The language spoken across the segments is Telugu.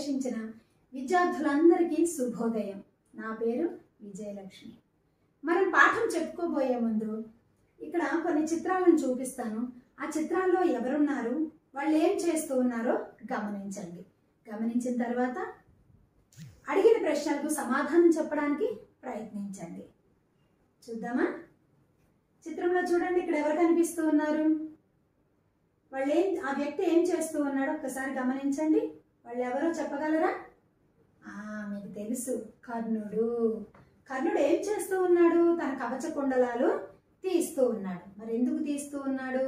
ప్రవేశించిన విద్యార్థులందరికీ శుభోదయం నా పేరు విజయలక్ష్మి మనం పాఠం చెప్పుకోబోయే ముందు ఇక్కడ కొన్ని చిత్రాలను చూపిస్తాను ఆ చిత్రాల్లో ఎవరున్నారు వాళ్ళు ఏం చేస్తూ ఉన్నారో గమనించండి గమనించిన తర్వాత అడిగిన ప్రశ్నలకు సమాధానం చెప్పడానికి ప్రయత్నించండి చూద్దామా చిత్రంలో చూడండి ఇక్కడ ఎవరు కనిపిస్తూ ఉన్నారు వాళ్ళు ఏం ఆ వ్యక్తి ఏం చేస్తూ ఉన్నాడో ఒక్కసారి గమనించండి వాళ్ళు ఎవరో చెప్పగలరా ఆ మీకు తెలుసు కర్ణుడు కర్ణుడు ఏం చేస్తూ ఉన్నాడు తన కవచ కుండలాలు తీస్తూ ఉన్నాడు మరి ఎందుకు తీస్తూ ఉన్నాడు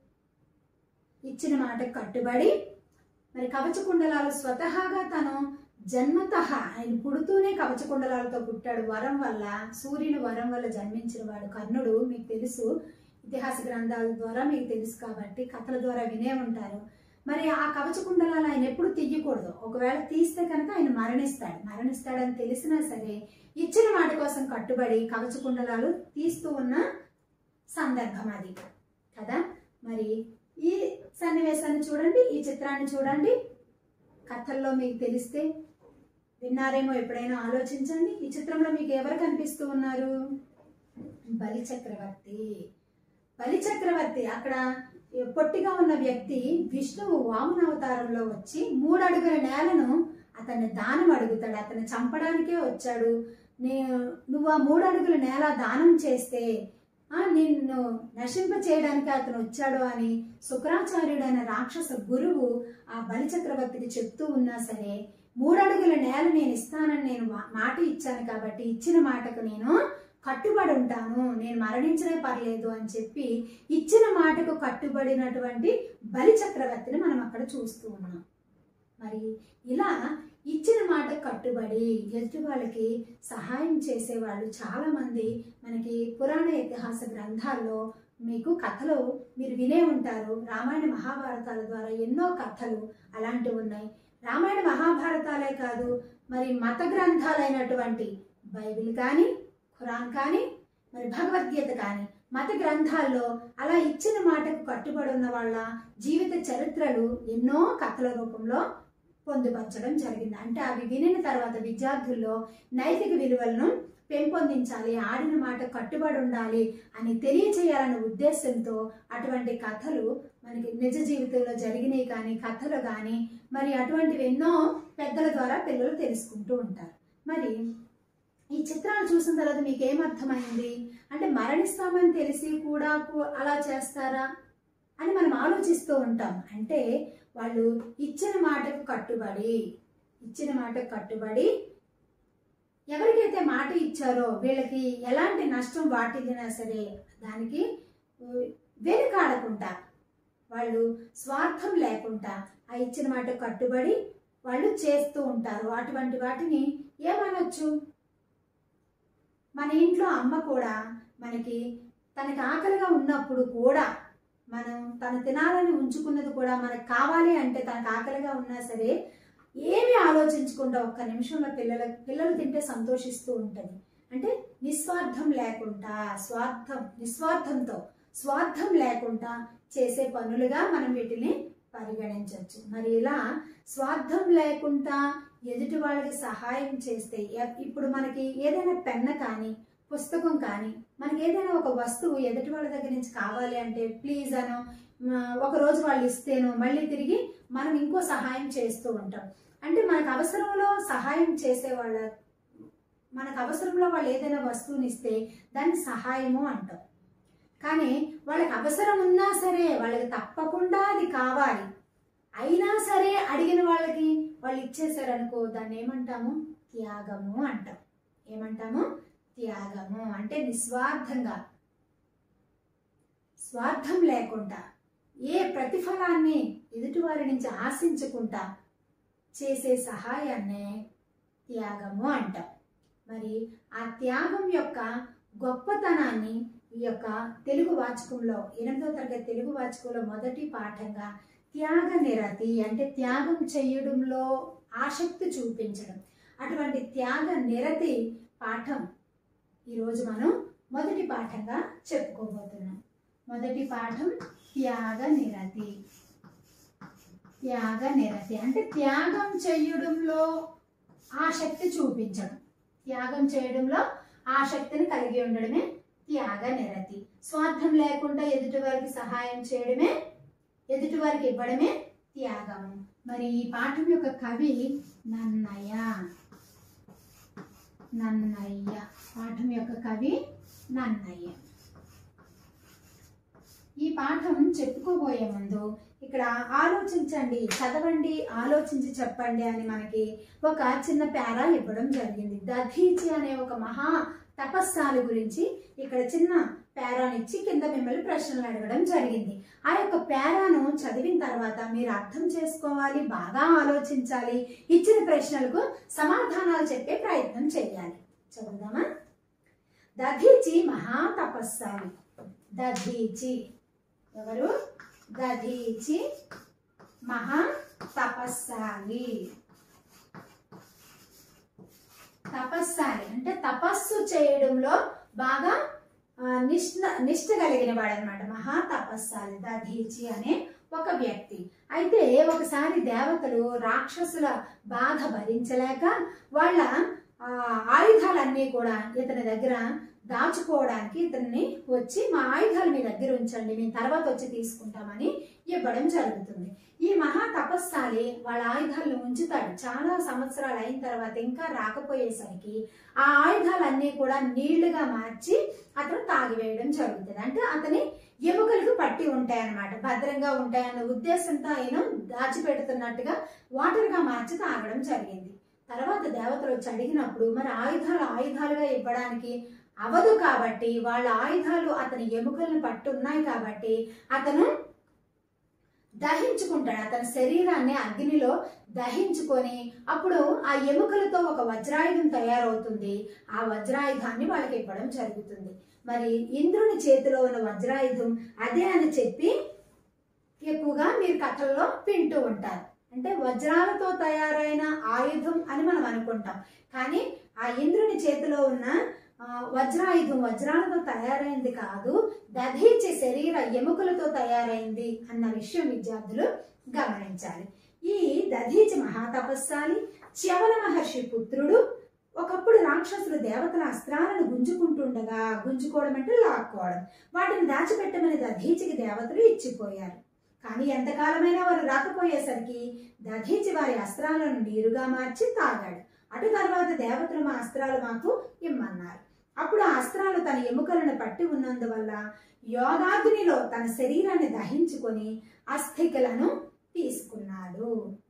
ఇచ్చిన మాటకు కట్టుబడి మరి కవచ కుండలాలు స్వతహాగా తను జన్మత ఆయన పుడుతూనే కవచ కుండలాలతో పుట్టాడు వరం వల్ల సూర్యుని వరం వల్ల జన్మించిన వాడు కర్ణుడు మీకు తెలుసు ఇతిహాస గ్రంథాల ద్వారా మీకు తెలుసు కాబట్టి కథల ద్వారా వినే ఉంటారు మరి ఆ కవచ కుండలాలు ఆయన ఎప్పుడు తీయకూడదు ఒకవేళ తీస్తే కనుక ఆయన మరణిస్తాడు మరణిస్తాడని తెలిసినా సరే ఇచ్చిన మాట కోసం కట్టుబడి కవచ కుండలాలు తీస్తూ ఉన్న సందర్భం అది కదా మరి ఈ సన్నివేశాన్ని చూడండి ఈ చిత్రాన్ని చూడండి కథల్లో మీకు తెలిస్తే విన్నారేమో ఎప్పుడైనా ఆలోచించండి ఈ చిత్రంలో మీకు ఎవరు కనిపిస్తూ ఉన్నారు బలి చక్రవర్తి బలి చక్రవర్తి అక్కడ పొట్టిగా ఉన్న వ్యక్తి విష్ణువు వామన అవతారంలో వచ్చి మూడు అడుగుల నేలను అతన్ని దానం అడుగుతాడు అతన్ని చంపడానికే వచ్చాడు నే నువ్వు ఆ మూడు అడుగుల నేల దానం చేస్తే ఆ నిన్ను నశింప చేయడానికి అతను వచ్చాడు అని శుక్రాచార్యుడు అనే రాక్షస గురువు ఆ బలి చక్రవర్తికి చెప్తూ ఉన్నా సరే మూడడుగుల నేల నేను ఇస్తానని నేను మా- మాట ఇచ్చాను కాబట్టి ఇచ్చిన మాటకు నేను కట్టుబడి ఉంటాను నేను మరణించనే పర్లేదు అని చెప్పి ఇచ్చిన మాటకు కట్టుబడినటువంటి బలి చక్రవర్తిని మనం అక్కడ చూస్తూ ఉన్నాం మరి ఇలా ఇచ్చిన మాట కట్టుబడి ఎదుటి వాళ్ళకి సహాయం చేసేవాళ్ళు చాలా మంది మనకి పురాణ ఇతిహాస గ్రంథాల్లో మీకు కథలు మీరు వినే ఉంటారు రామాయణ మహాభారతాల ద్వారా ఎన్నో కథలు అలాంటివి ఉన్నాయి రామాయణ మహాభారతాలే కాదు మరి మత గ్రంథాలైనటువంటి బైబిల్ కానీ ఖురాన్ కానీ మరి భగవద్గీత కానీ మత గ్రంథాల్లో అలా ఇచ్చిన మాటకు కట్టుబడి ఉన్న వాళ్ళ జీవిత చరిత్రలు ఎన్నో కథల రూపంలో పొందుపరచడం జరిగింది అంటే అవి వినిన తర్వాత విద్యార్థుల్లో నైతిక విలువలను పెంపొందించాలి ఆడిన మాట కట్టుబడి ఉండాలి అని తెలియచేయాలనే ఉద్దేశంతో అటువంటి కథలు మనకి నిజ జీవితంలో జరిగినాయి కానీ కథలు కానీ మరి అటువంటివి ఎన్నో పెద్దల ద్వారా పిల్లలు తెలుసుకుంటూ ఉంటారు మరి ఈ చిత్రాలు చూసిన తర్వాత మీకు ఏమర్థమైంది అంటే మరణిస్తామని తెలిసి కూడా కు- అలా చేస్తారా అని మనం ఆలోచిస్తూ ఉంటాం అంటే వాళ్ళు ఇచ్చిన మాటకు కట్టుబడి ఇచ్చిన మాటకు కట్టుబడి ఎవరికైతే మాట ఇచ్చారో వీళ్ళకి ఎలాంటి నష్టం వాటిల్లినా సరే దానికి ఉ, వెనుకాడకుండా వాళ్ళు స్వార్థం లేకుండా ఆ ఇచ్చిన మాట కట్టుబడి వాళ్ళు చేస్తూ ఉంటారు అటువంటి వాటిని ఏమనొచ్చు మన ఇంట్లో అమ్మ కూడా మనకి తనకి ఆకలిగా ఉన్నప్పుడు కూడా మనం తను తినాలని ఉంచుకున్నది కూడా మనకు కావాలి అంటే తనకు ఆకలిగా ఉన్నా సరే ఏమీ ఆలోచించకుండా ఒక్క నిమిషంలో పిల్లల పిల్లలు తింటే సంతోషిస్తూ ఉంటుంది అంటే నిస్వార్థం లేకుండా స్వార్థం నిస్వార్థంతో స్వార్థం లేకుండా చేసే పనులుగా మనం వీటిని పరిగణించవచ్చు మరి ఇలా స్వార్థం లేకుండా ఎదుటి వాళ్ళకి సహాయం చేస్తే ఎ- ఇప్పుడు మనకి ఏదైనా పెన్న కానీ పుస్తకం కానీ మనకి ఏదైనా ఒక వస్తువు ఎదుటి వాళ్ళ దగ్గర నుంచి కావాలి అంటే ప్లీజ్ అనో మ, ఒక రోజు వాళ్ళు ఇస్తేనో మళ్ళీ తిరిగి మనం ఇంకో సహాయం చేస్తూ ఉంటాం అంటే మనకు అవసరంలో సహాయం చేసే వాళ్ళ మనకు అవసరంలో వాళ్ళు ఏదైనా వస్తువుని ఇస్తే దాన్ని సహాయము అంటాం కానీ వాళ్ళకి అవసరం ఉన్నా సరే వాళ్ళకి తప్పకుండా అది కావాలి అయినా సరే అడిగిన వాళ్ళకి వాళ్ళు ఇచ్చేసారనుకో దాన్ని ఏమంటాము త్యాగము అంటాం ఏమంటాము త్యాగము అంటే నిస్వార్థంగా స్వార్థం లేకుండా ఏ ప్రతిఫలాన్ని ఎదుటివారి నుంచి ఆశించకుండా చేసే సహాయాన్నే త్యాగము అంటాం మరి ఆ త్యాగం యొక్క గొప్పతనాన్ని ఈ యొక్క తెలుగు వాచకంలో ఎనిమిదో తరగతి తెలుగు వాచకంలో మొదటి పాఠంగా త్యాగ నిరతి అంటే త్యాగం చేయడంలో ఆసక్తి చూపించడం అటువంటి త్యాగ నిరతి పాఠం ఈరోజు మనం మొదటి పాఠంగా చెప్పుకోబోతున్నాం మొదటి పాఠం త్యాగ నిరతి త్యాగ నిరతి అంటే త్యాగం చేయడంలో ఆసక్తి చూపించడం త్యాగం చేయడంలో ఆసక్తిని కలిగి ఉండడమే త్యాగ నిరతి స్వార్థం లేకుండా ఎదుటి వారికి సహాయం చేయడమే ఎదుటి వారికి ఇవ్వడమే త్యాగము మరి ఈ పాఠం యొక్క కవి నన్నయ్య నన్నయ్య పాఠం యొక్క కవి నన్నయ్య ఈ పాఠం చెప్పుకోబోయే ముందు ఇక్కడ ఆలోచించండి చదవండి ఆలోచించి చెప్పండి అని మనకి ఒక చిన్న పేరా ఇవ్వడం జరిగింది దధీచి అనే ఒక మహా తపస్సాలి గురించి ఇక్కడ చిన్న పేరాను ఇచ్చి కింద మిమ్మల్ని ప్రశ్నలు అడగడం జరిగింది ఆ యొక్క పేరాను చదివిన తర్వాత మీరు అర్థం చేసుకోవాలి బాగా ఆలోచించాలి ఇచ్చిన ప్రశ్నలకు సమాధానాలు చెప్పే ప్రయత్నం చేయాలి చదువుదామా దధీచి మహా తపస్సాలి దధీచి ఎవరు దధీచి మహా తపస్సాలి తపస్సాలి అంటే తపస్సు చేయడంలో బాగా ఆ, నిష్ణ నిష్ట కలిగిన వాడు అనమాట మహా తపస్సాలి దధీచి అనే ఒక వ్యక్తి అయితే ఒకసారి దేవతలు రాక్షసుల బాధ భరించలేక వాళ్ళ ఆ, ఆయుధాలన్నీ కూడా ఇతని దగ్గర దాచుకోవడానికి ఇతన్ని వచ్చి మా ఆయుధాలు మీ దగ్గర ఉంచండి మేము తర్వాత వచ్చి తీసుకుంటామని ఇవ్వడం జరుగుతుంది ఈ మహా తపస్సాలి వాళ్ళ ఆయుధాలను ఉంచుతాడు చాలా సంవత్సరాలు అయిన తర్వాత ఇంకా రాకపోయేసరికి ఆ ఆయుధాలన్నీ కూడా నీళ్లుగా మార్చి అతను తాగివేయడం జరుగుతుంది అంటే అతని ఎముకలకు పట్టి ఉంటాయన్నమాట భద్రంగా ఉంటాయన్న ఉద్దేశంతో ఆయన దాచిపెడుతున్నట్టుగా వాటర్గా మార్చి తాగడం జరిగింది తర్వాత దేవతలు వచ్చి అడిగినప్పుడు మరి ఆయుధాలు ఆయుధాలుగా ఇవ్వడానికి అవదు కాబట్టి వాళ్ళ ఆయుధాలు అతని ఎముకలను పట్టి ఉన్నాయి కాబట్టి అతను దహించుకుంటాడు అతని శరీరాన్ని అగ్నిలో దహించుకొని అప్పుడు ఆ ఎముకలతో ఒక వజ్రాయుధం తయారవుతుంది ఆ వజ్రాయుధాన్ని వాళ్ళకి ఇవ్వడం జరుగుతుంది మరి ఇంద్రుని చేతిలో ఉన్న వజ్రాయుధం అదే అని చెప్పి ఎక్కువగా మీరు కథల్లో వింటూ ఉంటారు అంటే వజ్రాలతో తయారైన ఆయుధం అని మనం అనుకుంటాం కానీ ఆ ఇంద్రుని చేతిలో ఉన్న ఆ, వజ్రాయుధం వజ్రాలతో తయారైంది కాదు దధీచి శరీర ఎముకలతో తయారైంది అన్న విషయం విద్యార్థులు గమనించాలి ఈ దధీచి మహాతపస్సాలి చ్యవన మహర్షి పుత్రుడు ఒకప్పుడు రాక్షసులు దేవతల అస్త్రాలను గుంజుకుంటుండగా గుంజుకోవడం అంటే లాక్కోవడం వాటిని దాచిపెట్టమని దధీచికి దేవతలు ఇచ్చిపోయారు కానీ ఎంతకాలమైనా వారు రాకపోయేసరికి దధీచి వారి అస్త్రాలను నీరుగా మార్చి తాగాడు అటు తర్వాత దేవతలు మా అస్త్రాలు మాకు ఇమ్మన్నారు అప్పుడు ఆ అస్త్రాలు తన ఎముకలను పట్టి ఉన్నందువల్ల యోగాగ్నిలో తన శరీరాన్ని దహించుకొని అస్థికలను తీసుకున్నాడు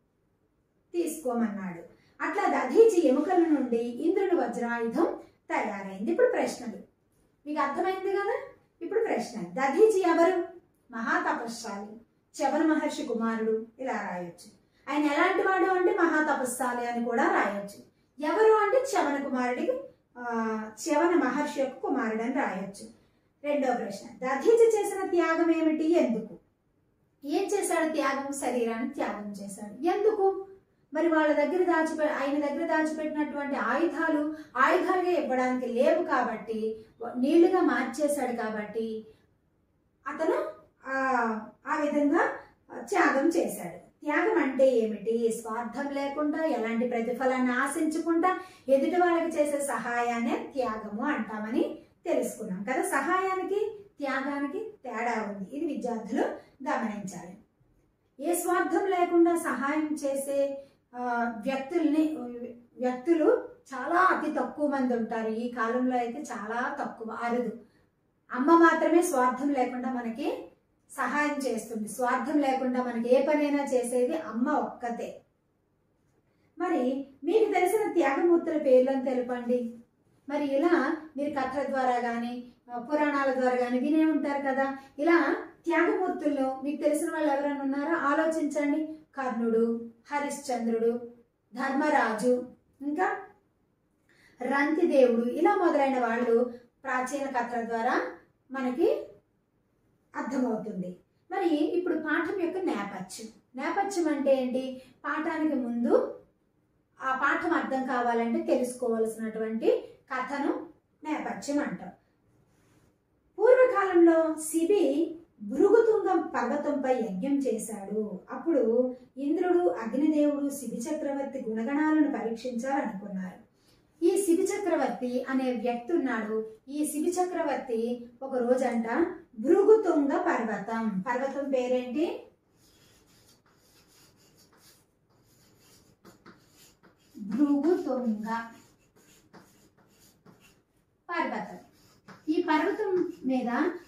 తీసుకోమన్నాడు అట్లా దధీచి ఎముకల నుండి ఇంద్రుడి వజ్రాయుధం తయారైంది ఇప్పుడు ప్రశ్నలు మీకు అర్థమైంది కదా ఇప్పుడు ప్రశ్న దధీచి ఎవరు మహాతపస్శాలి చవన మహర్షి కుమారుడు ఇలా రాయొచ్చు ఆయన ఎలాంటి వాడు అంటే మహాతపస్సాలి అని కూడా రాయొచ్చు ఎవరు అంటే చవన కుమారుడికి ఆ, చవన మహర్షి యొక్క కుమారుడు అని రాయొచ్చు రెండో ప్రశ్న దధీచి చేసిన త్యాగం ఏమిటి ఎందుకు ఏం చేశాడు త్యాగం శరీరాన్ని త్యాగం చేశాడు ఎందుకు మరి వాళ్ళ దగ్గర దాచిపె ఆయన దగ్గర దాచిపెట్టినటువంటి ఆయుధాలు ఆయుధాలుగా ఇవ్వడానికి లేవు కాబట్టి నీళ్లుగా మార్చేశాడు కాబట్టి అతను ఆ ఆ విధంగా త్యాగం చేశాడు త్యాగం అంటే ఏమిటి స్వార్థం లేకుండా ఎలాంటి ప్రతిఫలాన్ని ఆశించకుండా ఎదుటి వాళ్ళకి చేసే సహాయాన్ని త్యాగము అంటామని తెలుసుకున్నాం కదా సహాయానికి త్యాగానికి తేడా ఉంది ఇది విద్యార్థులు గమనించాలి ఏ స్వార్థం లేకుండా సహాయం చేసే ఆ, వ్యక్తుల్ని వ్యక్తులు చాలా అతి తక్కువ మంది ఉంటారు ఈ కాలంలో అయితే చాలా తక్కువ అరుదు అమ్మ మాత్రమే స్వార్థం లేకుండా మనకి సహాయం చేస్తుంది స్వార్థం లేకుండా మనకి ఏ పనైనా చేసేది అమ్మ ఒక్కతే మరి మీకు తెలిసిన త్యాగమూర్తుల పేర్లను తెలపండి మరి ఇలా మీరు కథల ద్వారా కానీ పురాణాల ద్వారా కానీ వినే ఉంటారు కదా ఇలా త్యాగమూర్తుల్లో మీకు తెలిసిన వాళ్ళు ఎవరైనా ఉన్నారా ఆలోచించండి కర్ణుడు హరిశ్చంద్రుడు ధర్మరాజు ఇంకా రంతిదేవుడు ఇలా మొదలైన వాళ్ళు ప్రాచీన కథల ద్వారా మనకి అర్థమవుతుంది మరి ఇప్పుడు పాఠం యొక్క నేపథ్యం నేపథ్యం అంటే ఏంటి పాఠానికి ముందు ఆ పాఠం అర్థం కావాలంటే తెలుసుకోవాల్సినటువంటి కథను నేపథ్యం అంటాం పూర్వకాలంలో శిబి భృగుతుంగం పర్వతంపై యజ్ఞం చేశాడు అప్పుడు ఇంద్రుడు అగ్నిదేవుడు శిబి చక్రవర్తి గుణగణాలను పరీక్షించాలనుకున్నారు ఈ శిబి చక్రవర్తి అనే వ్యక్తి ఉన్నాడు ఈ శిబి చక్రవర్తి ఒక రోజంట భృగుతుంగ పర్వతం పర్వతం పేరేంటి భృగుతుంగ పర్వతం ఈ పర్వతం మీద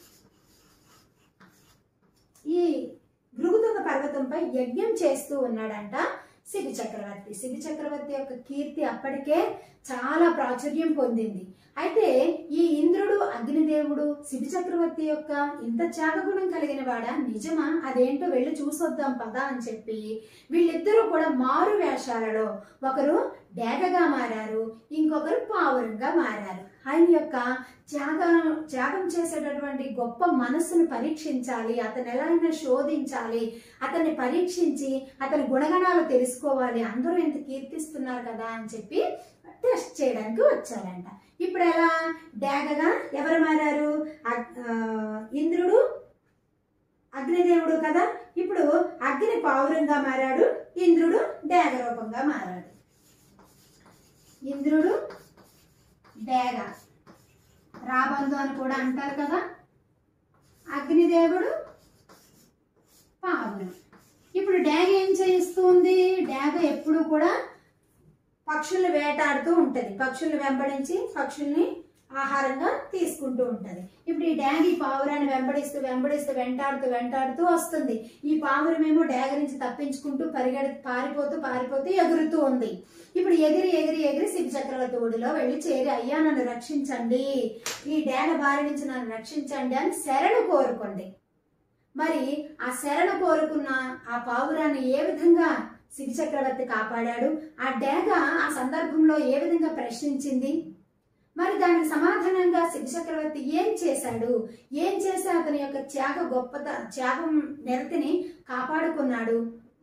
ఈ భృగుతుంగ పర్వతంపై యజ్ఞం చేస్తూ ఉన్నాడంట శిబి చక్రవర్తి శిబి చక్రవర్తి యొక్క కీర్తి అప్పటికే చాలా ప్రాచుర్యం పొందింది అయితే ఈ ఇంద్రుడు అగ్నిదేవుడు శిబి చక్రవర్తి యొక్క ఇంత త్యాగగుణం కలిగిన వాడ నిజమా అదేంటో వెళ్ళి చూసొద్దాం పదా అని చెప్పి వీళ్ళిద్దరూ కూడా మారు వేషాలలో ఒకరు డేగగా మారారు ఇంకొకరు పావురంగా మారారు ఆయన యొక్క త్యాగం త్యాగం చేసేటటువంటి గొప్ప మనస్సును పరీక్షించాలి అతను ఎలా అయినా శోధించాలి అతన్ని పరీక్షించి అతని గుణగణాలు తెలుసుకోవాలి అందరూ ఇంత కీర్తిస్తున్నారు కదా అని చెప్పి టెస్ట్ చేయడానికి వచ్చారంట ఇప్పుడు ఎలా డేగగా ఎవరు మారారు అగ్- ఆ, ఇంద్రుడు అగ్నిదేవుడు కదా ఇప్పుడు అగ్ని పావురంగా మారాడు ఇంద్రుడు డేగ రూపంగా మారాడు ఇంద్రుడు డేగ రాబందు అని కూడా అంటారు కదా అగ్నిదేవుడు పావురం ఇప్పుడు డేగ ఏం చేస్తుంది డేగ ఎప్పుడు కూడా పక్షుల్ని వేటాడుతూ ఉంటది పక్షుల్ని వెంబడించి పక్షుల్ని ఆహారంగా తీసుకుంటూ ఉంటది ఇప్పుడు ఈ డ్యాగ్ ఈ పావురాన్ని వెంబడిస్తూ వెంబడిస్తూ వెంటాడుతూ వెంటాడుతూ వస్తుంది ఈ పావురమేమో డ్యాగ నుంచి తప్పించుకుంటూ పరిగెడ పారిపోతూ పారిపోతూ ఎగురుతూ ఉంది ఇప్పుడు ఎగిరి ఎగిరి ఎగిరి శివ చక్రవర్తి ఒడిలో వెళ్ళి చేరి అయ్యా నన్ను రక్షించండి ఈ డ్యాగ బారి నుంచి నన్ను రక్షించండి అని శరణు కోరుకోండి మరి ఆ శరణు కోరుకున్న ఆ పావురాన్ని ఏ విధంగా శివ చక్రవర్తి కాపాడాడు ఆ డేగ ఆ సందర్భంలో ఏ విధంగా ప్రశ్నించింది మరి దానికి సమాధానంగా శివ చక్రవర్తి ఏం చేశాడు ఏం చేసి అతని యొక్క త్యాగ గొప్పత త్యాగం నిరతిని కాపాడుకున్నాడు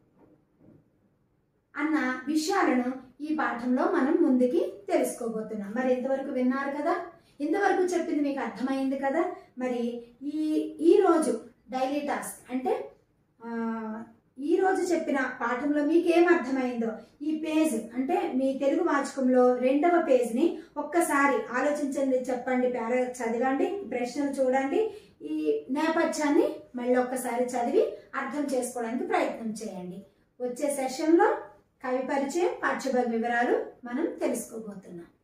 అన్న విషయాలను ఈ పాఠంలో మనం ముందుకి తెలుసుకోబోతున్నాం మరి ఇంతవరకు విన్నారు కదా ఇంతవరకు చెప్పింది మీకు అర్థమైంది కదా మరి ఈ ఈ రోజు డైలీ టాస్క్ అంటే ఆ, ఈ రోజు చెప్పిన పాఠంలో మీకు ఏం అర్థమైందో ఈ పేజ్ అంటే మీ తెలుగు వాచకంలో రెండవ పేజ్ని ఒక్కసారి ఆలోచించండి చెప్పండి పేర చదవండి ఈ ప్రశ్నలు చూడండి ఈ నేపథ్యాన్ని మళ్ళీ ఒక్కసారి చదివి అర్థం చేసుకోవడానికి ప్రయత్నం చేయండి వచ్చే సెషన్లో కవి పరిచయం పాఠ్యభాగ వివరాలు మనం తెలుసుకోబోతున్నాం